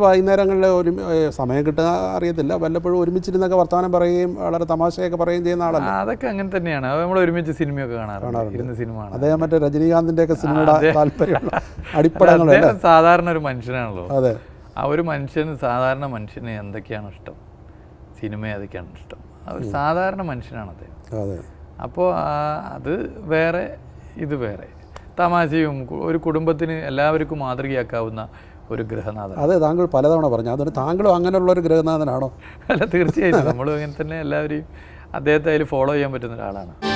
വൈകുന്നേരങ്ങളിൽ ഒരു സമയം കിട്ടുക അറിയത്തില്ല വല്ലപ്പോഴും ഒരുമിച്ചിരുന്നൊക്കെ വർത്തമാനം പറയുകയും വളരെ തമാശയൊക്കെ പറയുകയും ചെയ്യുന്ന ആളല്ല ആ, അതൊക്കെ അങ്ങനെ തന്നെയാണ് അത് നമ്മൾ ഒരുമിച്ച് സിനിമയൊക്കെ കാണാറുണ്ട് ഇരുന്ന് സിനിമ കാണാം അദ്ദേഹം മറ്റേ രജനീകാന്തിൻ്റെ ഒക്കെ സിനിമയുടെ താല്പര്യമുള്ള അടിപ്പടങ്ങളല്ലേ അദ്ദേഹം സാധാരണ ഒരു മനുഷ്യനാണല്ലോ അതെ ആ ഒരു മനുഷ്യന് സാധാരണ മനുഷ്യന് എന്തൊക്കെയാണ് ഇഷ്ടം സിനിമ ഏതൊക്കെയാണ് ഇഷ്ടം ആ ഒരു സാധാരണ മനുഷ്യനാണ് അദ്ദേഹം അതെ അപ്പോൾ അത് വേറെ ഇത് വേറെ തമാശയും കു- ഒരു കുടുംബത്തിന് എല്ലാവർക്കും മാതൃകയാക്കാവുന്ന ഒരു ഗൃഹനാഥൻ അതെ താങ്കൾ പലതവണ പറഞ്ഞു അതുകൊണ്ട് താങ്കളും അങ്ങനെയുള്ള ഒരു ഗൃഹനാഥനാണോ അല്ല തീർച്ചയായിട്ടും നമ്മളും അങ്ങനെ തന്നെ എല്ലാവരെയും അദ്ദേഹത്തെ അതിൽ ഫോളോ ചെയ്യാൻ പറ്റുന്ന ഒരാളാണ്